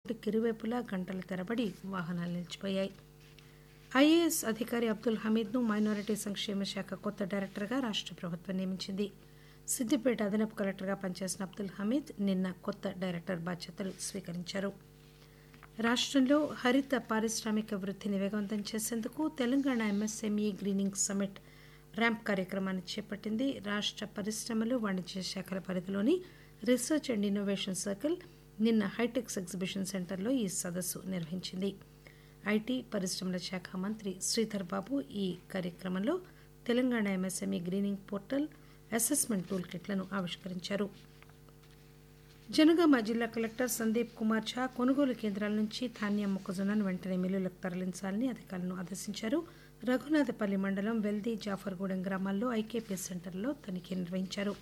రోడ్డుకి ఇరువైపులా గంటల తరబడి వాహనాలు నిలిచిపోయాయి ఐఏఎస్ అధికారి అబ్దుల్ హమీద్ను మైనారిటీ సంక్షేమ శాఖ కొత్త డైరెక్టర్గా రాష్ట్ర ప్రభుత్వం నియమించింది సిద్దిపేట అదనపు కలెక్టర్గా పనిచేసిన అబ్దుల్ హమీద్ నిన్న కొత్త డైరెక్టర్ బాధ్యతలు స్వీకరించారు రాష్ట్రంలో హరిత పారిశ్రామిక వృద్ధిని వేగవంతం చేసేందుకు Telangana MSME greening summit RAMP కార్యక్రమాన్ని చేపట్టింది రాష్ట్ర పరిశ్రమలు వాణిజ్య శాఖల పరిధిలోని రీసెర్చ్ అండ్ ఇన్నోవేషన్ సర్కిల్ నిన్న హైటెక్స్ ఎగ్జిబిషన్ సెంటర్లో ఈ సదస్సు నిర్వహించింది ఐటీ పరిశ్రమల శాఖ మంత్రి శ్రీధర్ బాబు ఈ కార్యక్రమంలో Telangana MSME greening portal assessment tool కిట్లను ఆవిష్కరించారు జనగామ జిల్లా కలెక్టర్ సందీప్ కుమార్ ఝా కొనుగోలు కేంద్రాల నుంచి ధాన్యం మొక్కజొన్నను వెంటనే మిల్లులకు తరలించాలని అధికారులను ఆదేశించారు రఘునాథపల్లి మండలం వెల్ది జాఫర్గూడెం గ్రామాల్లో ఐకేపీ సెంటర్లో తనిఖీ నిర్వహించారు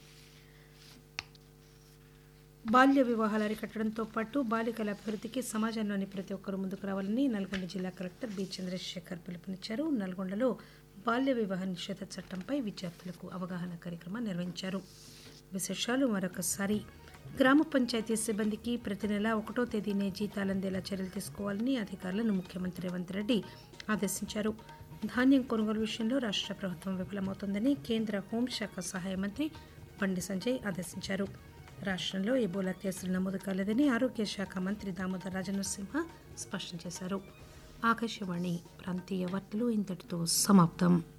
బాల్య వివాహాలు అరికట్టడంతో పాటు బాలికల అభివృద్ధికి సమాజంలోని ప్రతి ఒక్కరూ ముందుకు రావాలని నల్గొండ జిల్లా కలెక్టర్ బి చంద్రశేఖర్ పిలుపునిచ్చారు నల్గొండలో బాల్య వివాహ నిషేధ చట్టంపై విద్యార్థులకు అవగాహన కార్యక్రమం నిర్వహించారు విశేషాలు మరొకసారి గ్రామ పంచాయతీ సిబ్బందికి ప్రతి నెల ఒకటో తేదీనే జీతాలు అందేలా చర్యలు తీసుకోవాలని అధికారులను ముఖ్యమంత్రి రేవంత్ రెడ్డి ఆదేశించారు ధాన్యం కొనుగోలు విషయంలో రాష్ట్ర ప్రభుత్వం విఫలమవుతోందని కేంద్ర హోంశాఖ సహాయ మంత్రి బండి సంజయ్ ఆదేశించారు రాష్ట్రంలో ఎబోలా కేసులు నమోదు కాలేదని ఆరోగ్య శాఖ మంత్రి దామోదర్ రాజనరసింహ స్పష్టం చేశారు ఆకాశవాణి ప్రాంతీయ వార్తలు ఇంతటితో సమాప్తం